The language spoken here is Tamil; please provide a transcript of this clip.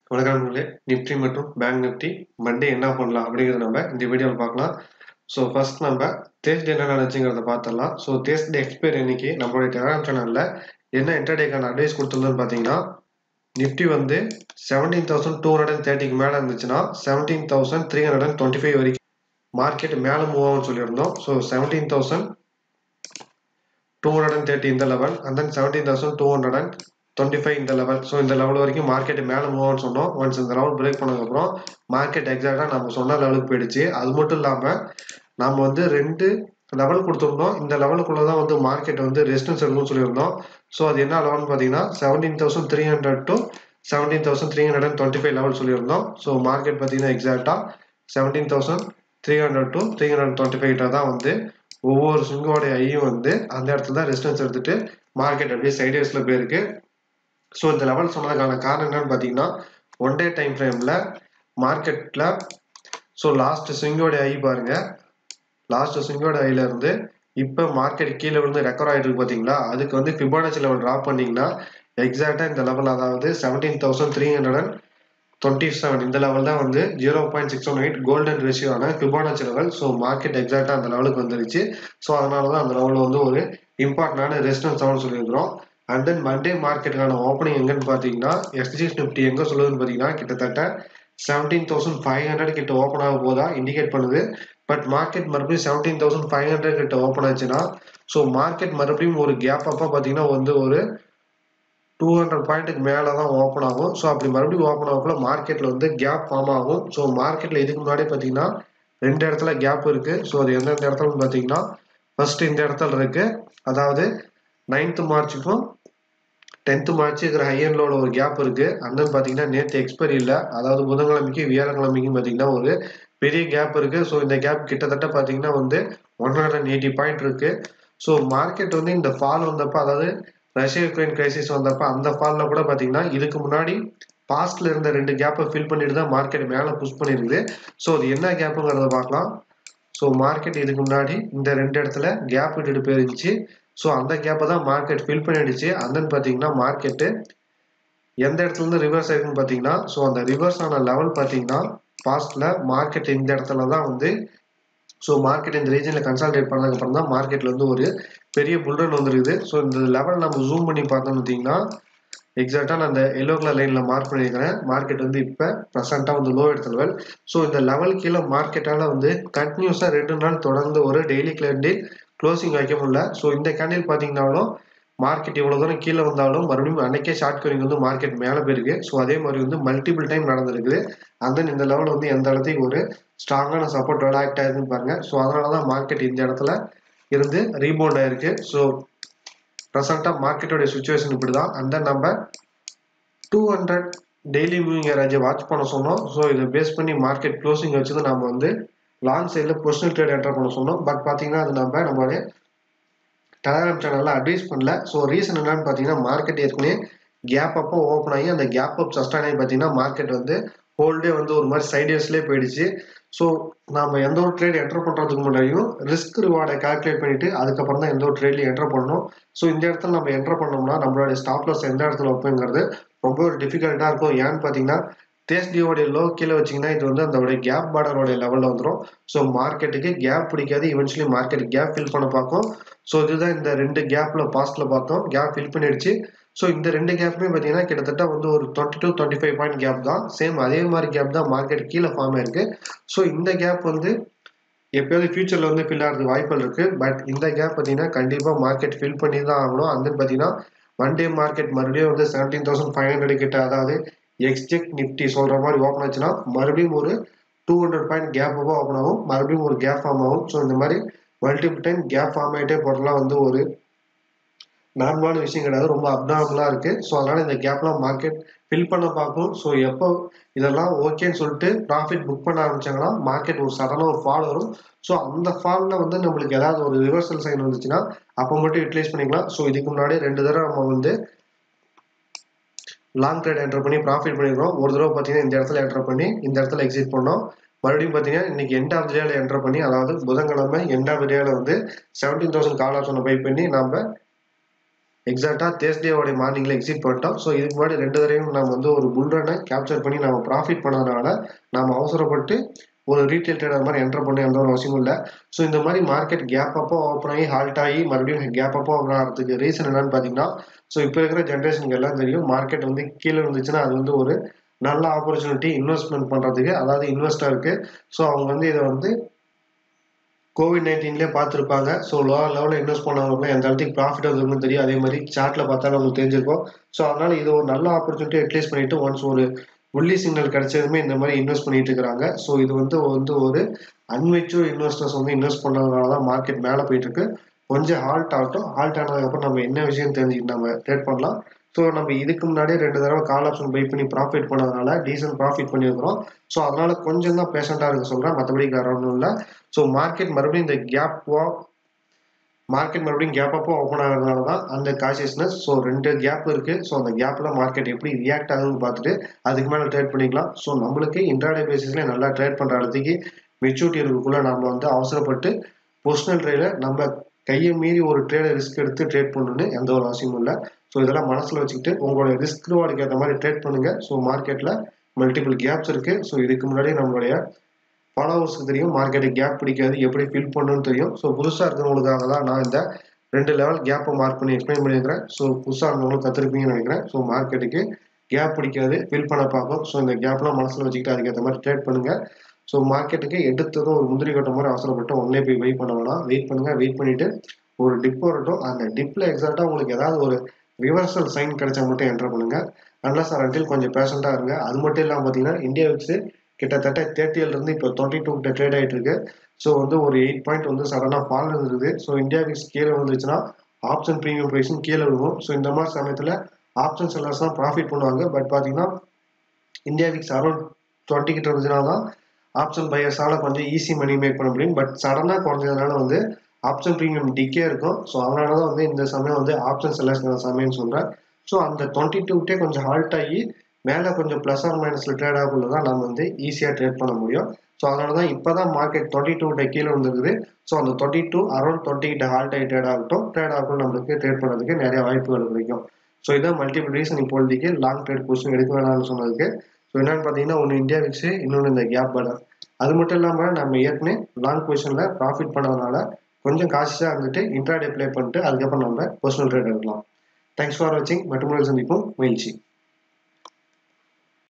வணக்கம் நண்பர்களே நிஃப்டி மற்றும் பேங்க் நிஃப்டி மண்டே என்ன பண்ணலாம் அப்படிங்கிறத நம்ம இந்த வீடியோவில் பார்க்கலாம் ஸோ ஃபர்ஸ்ட் நம்ம தேர்ஸ்டே என்ன நடந்துச்சுங்கிறத பார்த்துடலாம் ஸோ தேர்ஸ்டே எக்ஸ்பைர் இன்னைக்கு நம்மளுடைய டெலிகிராம் சேனலில் என்ன இன்டர்டேக்கான அட்வைஸ் கொடுத்துருந்தோன்னு பார்த்தீங்கன்னா நிஃப்டி வந்து seventeen thousand two hundred and தேர்ட்டிக்கு மேலே இருந்துச்சுன்னா seventeen thousand three hundred and twenty five வரைக்கும் மார்க்கெட் மேலே மூவ் ஆகும்னு சொல்லியிருந்தோம் so seventeen thousand two hundred and thirty இந்த level and then seventeen thousand two hundred and twenty five இந்த லெவல் ஸோ இந்த லெவல் வரைக்கும் மார்க்கெட் மேலே மூவ் ஆகும்னு சொன்னோம் ஒன்ஸ் இந்த லெவல் பிரேக் பண்ணதுக்கப்புறம் மார்க்கெட் எக்ஸாக்டாக நம்ம சொன்ன லெவலுக்கு போயிடுச்சு அது மட்டும் இல்லாமல் நம்ம வந்து ரெண்டு லெவல் கொடுத்துருந்தோம் இந்த லெவலுக்குள்ள தான் வந்து மார்க்கெட் வந்து ரெசிஸ்டன்ஸ் இருக்கும்னு சொல்லியிருந்தோம் ஸோ அது என்ன லெவல்னு பார்த்தீங்கன்னா seventeen thousand three hundred to seventeen thousand three hundred and twenty five level சொல்லியிருந்தோம் ஸோ மார்க்கெட் பார்த்தீங்கன்னா எக்ஸாக்டாக seventeen thousand three hundred to three hundred twenty five தான் வந்து ஒவ்வொரு சுங்கோடைய ஐயும் வந்து அந்த இடத்துல தான் ரெசிஸ்டன்ஸ் எடுத்துட்டு மார்க்கெட் அப்படியே சைடேஸில் போயிருக்கு ஸோ இந்த லெவல் சொன்னதுக்கான காரணம் என்னன்னு பார்த்தீங்கன்னா ஒன் டே டைம் ஃப்ரேமில் மார்க்கெட்டில் ஸோ லாஸ்ட் ஸ்விங்கோட ஐ பாருங்க லாஸ்ட் ஸ்விங்கோட ஐல இருந்து இப்போ மார்க்கெட் கீழே விழுந்து ரெக்கவர் ஆகிட்டு இருக்கு பார்த்தீங்களா அதுக்கு வந்து ஃபிபானச்சி லெவல் ட்ராப் பண்ணிங்கன்னா எக்ஸாக்டாக இந்த லெவல் அதாவது seventeen thousand three hundred and twenty seven இந்த லெவல் தான் வந்து zero point six one eight golden ரேஷியோன ஃபிபானச்சி லெவல் ஸோ மார்க்கெட் எக்ஸாக்டாக அந்த லெவலுக்கு வந்துருச்சு ஸோ அதனால தான் அந்த லெவலில் வந்து ஒரு இம்பார்ட்டண்டான ரெசிஸ்டன்ஸ் லெவல் சொல்லியிருக்கிறோம் அண்ட் தென் மண்டே மார்க்கெட்டுக்கான ஓப்பனிங் எங்கன்னு பார்த்தீங்கன்னா எஸ்டிஎஸ் நிஃப்டி எங்கே சொல்லுதுன்னு பார்த்தீங்கன்னா கிட்டத்தட்ட செவன்டீன் தௌசண்ட் ஃபைவ் ஹண்ட்ரட் கிட்ட ஓப்பன் ஆக போதா இண்டிகேட் பண்ணுது பட் மார்க்கெட் மறுபடியும் செவன்டீன் தௌசண்ட் ஃபைவ் ஹண்ட்ரட் கிட்ட ஓப்பன் ஆச்சுன்னா ஸோ மார்க்கெட் மறுபடியும் ஒரு கேப் அப்போ பார்த்தீங்கன்னா வந்து ஒரு டூ ஹண்ட்ரட் பாயிண்ட்டுக்கு மேலே தான் ஓப்பன் ஆகும் ஸோ அப்படி மறுபடியும் ஓப்பன் ஆகக்குள்ள மார்க்கெட்டில் வந்து கேப் ஃபார்ம் ஆகும் ஸோ மார்க்கெட்டில் இதுக்கு முன்னாடி பார்த்தீங்கன்னா ரெண்டு இடத்துல கேப் இருக்குது ஸோ அது எந்தெந்த இடத்துலன்னு பார்த்தீங்கன்னா ஃபர்ஸ்ட் இந்த இடத்துல இருக்குது அதாவது நைன்த்து மார்ச்சுக்கும் டென்த்து மார்ச் இருக்கிற ஹையன்லோட ஒரு கேப் இருக்கு அண்ணன் பார்த்தீங்கன்னா நேற்று எக்ஸ்பைரி இல்லை அதாவது புதன்கிழமைக்கு வியாழக்கிழமைக்கும் பார்த்தீங்கன்னா ஒரு பெரிய கேப் இருக்கு ஸோ இந்த கேப் கிட்டத்தட்ட பார்த்தீங்கன்னா வந்து one hundred and eighty point இருக்கு ஸோ மார்க்கெட் வந்து இந்த ஃபால் வந்தப்ப அதாவது ரஷ்யா யுக்ரைன் கிரைசிஸ் வந்தப்ப அந்த ஃபாலில் கூட பார்த்தீங்கன்னா இதுக்கு முன்னாடி பாஸ்ட்ல இருந்த ரெண்டு கேப்பை ஃபில் பண்ணிட்டு தான் மார்க்கெட் மேலே புஷ் பண்ணிருக்குது ஸோ அது என்ன கேப்புங்கிறத பார்க்கலாம் ஸோ மார்க்கெட் இதுக்கு முன்னாடி இந்த ரெண்டு இடத்துல கேப் விட்டுட்டு போயிருந்துச்சு ஸோ அந்த கேப்பை தான் மார்க்கெட் ஃபில் பண்ணிடுச்சு அந்தன்னு பார்த்தீங்கன்னா மார்க்கெட்டு எந்த இடத்துல இருந்து ரிவர்ஸ் ஆயிருக்குன்னு பார்த்தீங்கன்னா ஸோ அந்த ரிவர்ஸ் ஆன லெவல் பார்த்தீங்கன்னா பாஸ்ட்ல மார்க்கெட் இந்த இடத்துல தான் வந்து ஸோ மார்க்கெட் இந்த ரீஜனில் கன்சால்டேட் பண்ணதுக்கப்புறம் தான் மார்க்கெட்ல வந்து ஒரு பெரிய புல்ரன் வந்துருக்குது ஸோ இந்த லெவல் நம்ம ஜூம் பண்ணி பார்த்தோம்னு பார்த்தீங்கன்னா எக்ஸாக்டாக நான் அந்த எல்லோ கலர் லைனில் மார்க் பண்ணியிருக்கிறேன் மார்க்கெட் வந்து இப்போ ப்ரெசென்ட்டாக வந்து லோ எடுத்த லெவல் ஸோ இந்த லெவல் கீழே மார்க்கெட்டால் வந்து கண்டினியூஸாக ரெண்டு நாள் தொடர்ந்து ஒரு டெய்லி கிளண்டில் க்ளோசிங் வைக்க முடியல ஸோ இந்த கேண்டில் பார்த்தீங்கன்னாலும் மார்க்கெட் இவ்வளோ தூரம் கீழே வந்தாலும் மறுபடியும் அன்னைக்கே ஷார்ட் கவரிங் வந்து மார்க்கெட் மேலே போயிருக்கு ஸோ அதே மாதிரி வந்து மல்டிபிள் டைம் நடந்திருக்குது அந்த இந்த லெவல் வந்து எந்த இடத்துக்கு ஒரு ஸ்ட்ராங்கான சப்போர்ட் ஆக்ட் ஆயிருக்குன்னு பாருங்க ஸோ அதனால தான் மார்க்கெட் இந்த இடத்துல இருந்து ரீபவுண்ட் ஆயிருக்கு ஸோ ப்ரெசண்ட்டாக மார்க்கெட்டோடைய சுச்சுவேஷன் இப்படி தான் அந்த நம்ம டூ ஹண்ட்ரட் டெய்லி மூவிங் ஏராஜை வாட்ச் பண்ண சொன்னோம் ஸோ இதை பேஸ் பண்ணி மார்க்கெட் க்ளோசிங் வச்சு நம்ம வந்து லாங் சைடில் பொசிஷனல் ட்ரேட் என்டர் பண்ண சொன்னோம் பட் பார்த்தீங்கன்னா அது நம்ம நம்மளுடைய டெலகிராம் சேனலில் அட்வைஸ் பண்ணல ஸோ ரீசன் என்னன்னு பார்த்தீங்கன்னா மார்க்கெட் ஏற்கனவே கேப் அப்போ ஓப்பன் ஆகி அந்த கேப் அப் சஸ்டான் ஆகி பார்த்தீங்கன்னா மார்க்கெட் வந்து ஹோல்டே வந்து ஒரு மாதிரி சைடேஸ்லேயே போயிடுச்சு ஸோ நம்ம எந்த ஒரு ட்ரேட் என்டர் பண்ணுறதுக்கு முன்னாடியும் ரிஸ்க் ரிவார்டை கால்குலேட் பண்ணிட்டு அதுக்கப்புறம் தான் எந்த ஒரு ட்ரேட்லையும் என்டர் பண்ணணும் ஸோ இந்த இடத்துல நம்ம என்டர் பண்ணோம்னா நம்மளுடைய ஸ்டாப் லாஸ் எந்த இடத்துல வைப்போங்கிறது ரொம்ப ஒரு டிஃபிகல்ட்டாக இருக்கும் ஏன்னு பார்த்தீங்கன்னா தேஸ்டியோடைய லோ கீழே வச்சிங்கன்னா இது வந்து அந்த கேப் பார்டரோடைய லெவலில் வந்துடும் ஸோ மார்க்கெட்டுக்கு கேப் பிடிக்காது இவென்ச்சுவலி மார்க்கெட் கேப் ஃபில் பண்ண பார்க்கும் ஸோ இதுதான் இந்த ரெண்டு கேப்பில் பாஸ்ட்டில் பார்த்தோம் கேப் ஃபில் பண்ணிடுச்சு ஸோ இந்த ரெண்டு கேப்புமே பார்த்தீங்கன்னா கிட்டத்தட்ட வந்து ஒரு twenty two twenty five point gap தான் சேம் அதே மாதிரி கேப் தான் மார்க்கெட் கீழே ஃபார்ம் ஆயிருக்கு ஸோ இந்த கேப் வந்து எப்பயாவது ஃபியூச்சரில் வந்து ஃபில் ஆகிறதுக்கு வாய்ப்புகள் இருக்குது பட் இந்த கேப் பார்த்தீங்கன்னா கண்டிப்பாக மார்க்கெட் ஃபில் பண்ணி தான் ஆகணும் அந்த பார்த்தீங்கன்னா ஒன் டே மார்க்கெட் மறுபடியும் வந்து செவன்டீன் தௌசண்ட் ஃபைவ் ஹண்ட்ரட் கிட்ட அதாவது எக்ஸ்டெக் நிஃப்டி சொல்கிற மாதிரி ஓப்பன் ஆச்சுன்னா மறுபடியும் ஒரு டூ ஹண்ட்ரட் பாயிண்ட் கேப் அப்போ ஓப்பன் ஆகும் மறுபடியும் ஒரு கேப் ஃபார்ம் ஆகும் ஸோ இந்த மாதிரி மல்டிபிள் டைம் கேப் ஃபார்ம் ஆகிட்டே போகிறதுலாம் வந்து ஒரு நார்மலான விஷயம் கிடையாது ரொம்ப அப்நார்மலாக இருக்குது ஸோ அதனால் இந்த கேப்லாம் மார்க்கெட் ஃபில் பண்ண பார்க்கும் ஸோ எப்போ இதெல்லாம் ஓகேன்னு சொல்லிட்டு ப்ராஃபிட் புக் பண்ண ஆரம்பிச்சாங்கன்னா மார்க்கெட் ஒரு சடனாக ஒரு ஃபால் வரும் ஸோ அந்த ஃபாலில் வந்து நம்மளுக்கு ஏதாவது ஒரு ரிவர்சல் சைன் வந்துச்சுன்னா அப்போ மட்டும் யூட்டிலைஸ் பண்ணிக்கலாம் ஸோ இதுக்கு முன்னாடி ரெண்டு தடவை நம்ம வந்து லாங் ட்ரேட் என்டர் பண்ணி ப்ராஃபிட் பண்ணிடுறோம் ஒரு தடவை பார்த்தீங்கன்னா இந்த இடத்துல என்டர் பண்ணி இந்த இடத்துல எக்ஸிட் பண்ணோம் மறுபடியும் பார்த்தீங்கன்னா இன்னைக்கு எண்ட் ஆஃப் டேல என்டர் பண்ணி அதாவது புதன்கிழமை எண்ட் ஆஃப் டேல வந்து செவன்டீன் தௌசண்ட் கால் ஆப்ஷனை பை பண்ணி நம்ம எக்ஸாக்டாக தேர்ஸ்டேவோடைய மார்னிங்கில் எக்ஸிட் பண்ணிட்டோம் ஸோ இதுக்கு முன்னாடி ரெண்டு தடவையும் நம்ம வந்து ஒரு புல் ரனை கேப்சர் பண்ணி நம்ம ப்ராஃபிட் பண்ணதுனால நம்ம அவசரப்பட்டு ஒரு ரீட்டைல் ட்ரேடர் மாதிரி என்டர் பண்ண எந்த ஒரு அவசியமும் இல்லை ஸோ இந்த மாதிரி மார்க்கெட் கேப் அப்போ ஓப்பன் ஆகி ஹால்ட் ஆகி மறுபடியும் கேப் அப்போ ஓப்பன் ஆகிறதுக்கு ரீசன் என்னன்னு பார்த்தீங்கன்னா ஸோ இப்போ இருக்கிற ஜென்ரேஷனுக்கு எல்லாம் தெரியும் மார்க்கெட் வந்து கீழே இருந்துச்சுன்னா அது வந்து ஒரு நல்ல ஆப்பர்ச்சுனிட்டி இன்வெஸ்ட்மெண்ட் பண்ணுறதுக்கு அதாவது இன்வெஸ்டருக்கு ஸோ அவங்க வந்து இதை வந்து கோவிட் நைன்டீன்லேயே பார்த்துருப்பாங்க ஸோ லோ லெவலில் இன்வெஸ்ட் பண்ணவங்களுக்குலாம் எந்த இடத்துக்கு ப்ராஃபிட் வந்துருக்குன்னு தெரியும் அதே மாதிரி சார்ட்டில் பார்த்தாலும் உங்களுக்கு தெரிஞ்சிருக்கும் ஸோ அதனால் இது ஒரு நல்ல ஆப்பர்ச்சுனிட்டி அட்லீஸ்ட் பண்ணிட்டு ஒன்ஸ் ஒரு புள்ளி சிக்னல் கிடைச்சதுமே இந்த மாதிரி இன்வெஸ்ட் பண்ணிட்டு இருக்கிறாங்க ஸோ இது வந்து வந்து ஒரு அன்மெச்சூர் இன்வெஸ்டர்ஸ் வந்து இன்வெஸ்ட் பண்ணதுனால தான் மார்க்கெட் மேலே போயிட்டு இருக்கு கொஞ்சம் ஹால்ட் ஆகட்டும் ஹால்ட் ஆனதுக்கப்புறம் நம்ம என்ன விஷயம் தெரிஞ்சுக்கிட்டு நம்ம ட்ரேட் பண்ணலாம் ஸோ நம்ம இதுக்கு முன்னாடியே ரெண்டு தடவை கால் ஆப்ஷன் பை பண்ணி ப்ராஃபிட் பண்ணதுனால டீசென்ட் ப்ராஃபிட் பண்ணியிருக்கிறோம் ஸோ அதனால கொஞ்சம் தான் பேஷண்ட்டாக இருக்க சொல்கிறேன் மற்றபடி வேற ஒன்றும் இல்லை ஸோ மார்க்கெட் மறுபடியும் இந்த கேப் மார்க்கெட் மறுபடியும் கேப் அப்போ ஓப்பன் ஆகிறதுனால தான் அந்த காஷியஸ்னஸ் ஸோ ரெண்டு கேப் இருக்குது ஸோ அந்த கேப்பில் மார்க்கெட் எப்படி ரியாக்ட் ஆகுதுன்னு பார்த்துட்டு அதுக்கு மேலே ட்ரேட் பண்ணிக்கலாம் ஸோ நம்மளுக்கு இன்ட்ராடே பேசிஸில் நல்லா ட்ரேட் பண்ணுற இடத்துக்கு மெச்சூரிட்டி இருக்குள்ள நம்ம வந்து அவசரப்பட்டு பொசிஷனல் ட்ரேடில் நம்ம கையை மீறி ஒரு ட்ரேடை ரிஸ்க் எடுத்து ட்ரேட் பண்ணணும்னு எந்த ஒரு அவசியமும் இல்லை ஸோ இதெல்லாம் மனசில் வச்சுக்கிட்டு உங்களுடைய ரிஸ்க் ரிவார்டுக்கு ஏற்ற மாதிரி ட்ரேட் பண்ணுங்கள் ஸோ மார்க்கெட்டில் மல்டிபிள் கேப்ஸ் இருக்குது ஸோ இதுக்கு முன்னாடி நம்மளுடைய ஃபாலோவர்ஸ்க்கு தெரியும் மார்க்கெட்டுக்கு கேப் பிடிக்காது எப்படி ஃபில் பண்ணணும்னு தெரியும் ஸோ புதுசாக இருக்கிறவங்களுக்காக தான் நான் இந்த ரெண்டு லெவல் கேப்பை மார்க் பண்ணி எக்ஸ்பிளைன் பண்ணியிருக்கிறேன் ஸோ புதுசாக இருந்தவங்களும் கற்றுருப்பீங்கன்னு நினைக்கிறேன் ஸோ மார்க்கெட்டுக்கு கேப் பிடிக்காது ஃபில் பண்ண பார்க்கும் ஸோ இந்த கேப்லாம் மனசில் வச்சுக்கிட்டு அதுக்கேற்ற மாதிரி ட்ரேட் பண்ணுங்கள் ஸோ மார்க்கெட்டுக்கு எடுத்ததும் ஒரு முந்திரி கட்ட மாதிரி அவசரப்பட்டு ஒன்னே போய் வெயிட் பண்ண வேணாம் வெயிட் பண்ணுங்கள் வெயிட் பண்ணிவிட்டு ஒரு டிப் வரட்டும் அந்த டிப்பில் எக்ஸாக்டாக உங்களுக்கு ஏதாவது ஒரு ரிவர்சல் சைன் கிடைச்சா மட்டும் என்டர் பண்ணுங்கள் அன்லஸ் ஆர் அன்டில் கொஞ்சம் பேஷண்ட்டாக இருங்க அது மட்டும் இல்லாமல் பார்த்தீங்கன்னா இந்தியா விக்ஸு கிட்டத்தட்ட தேர்ட்டியிலேருந்து இப்போ டுவெண்ட்டி டூ கிட்ட ட்ரேட் ஆகிட்டு இருக்கு ஸோ வந்து ஒரு எயிட் பாயிண்ட் வந்து சடனாக ஃபால் இருந்தது ஸோ இந்தியா விக்ஸ் கீழே வந்துச்சுன்னா ஆப்ஷன் ப்ரீமியம் ப்ரைஸும் கீழே விழுவும் ஸோ இந்த மாதிரி சமயத்தில் ஆப்ஷன் செல்லர்ஸ் தான் ப்ராஃபிட் பண்ணுவாங்க பட் பார்த்தீங்கன்னா இந்தியா விக்ஸ் அரௌண்ட் டுவெண்ட்டி கிட்ட இருந்துச்சுன்னா தான் ஆப்ஷன் பையர்ஸால் கொஞ்சம் ஈஸி மணி மேக் பண்ண முடியும் பட் சடனாக குறைஞ்சதுனால வந்து ஆப்ஷன் ப்ரீமியம் டிக்கே இருக்கும் ஸோ அதனால தான் வந்து இந்த சமயம் வந்து ஆப்ஷன் செல்லர்ஸ்க்கான சமயம்னு சொல்கிறேன் ஸோ அந்த டுவெண்ட்டி டூட்டே கொஞ்சம் ஹால்ட் ஆகி மேலே கொஞ்சம் ப்ளஸ் ஆர் மைனஸில் ட்ரேட் ஆகுள்ள தான் நம்ம வந்து ஈஸியாக ட்ரேட் பண்ண முடியும் ஸோ அதனால தான் இப்போ தான் மார்க்கெட் டுவெண்ட்டி டூ கிட்ட கீழே வந்துருக்குது ஸோ அந்த டுவெண்ட்டி டூ அரௌண்ட் டுவெண்ட்டி கிட்ட ஹால்ட் ஆகி ட்ரேட் ஆகட்டும் ட்ரேட் ஆகட்டும் நம்மளுக்கு ட்ரேட் பண்ணுறதுக்கு நிறைய வாய்ப்புகள் கிடைக்கும் ஸோ இதான் மல்டிபிள் ரீசன் இப்போதைக்கு லாங் ட்ரேட் பொசிஷன் எடுக்க வேணாம்னு சொன்னதுக்கு ஸோ என்னன்னு பார்த்தீங்கன்னா ஒன்று இந்தியா விக்ஸு இன்னொன்று இந்த கேப் பலர் அது மட்டும் இல்லாமல் நம்ம ஏற்கனவே லாங் பொசிஷனில் ப்ராஃபிட் பண்ணதுனால கொஞ்சம் காசியாக இருந்துட்டு இன்ட்ராடே ப்ளே பண்ணிட்டு அதுக்கப்புறம் நம்ம பர்சனல் ட்ரேட் எடுக்கலாம் தேங்க்ஸ் ஃபார் வாட்சிங் மற்றும் சந்திப்போம் மகிழ்ச்சி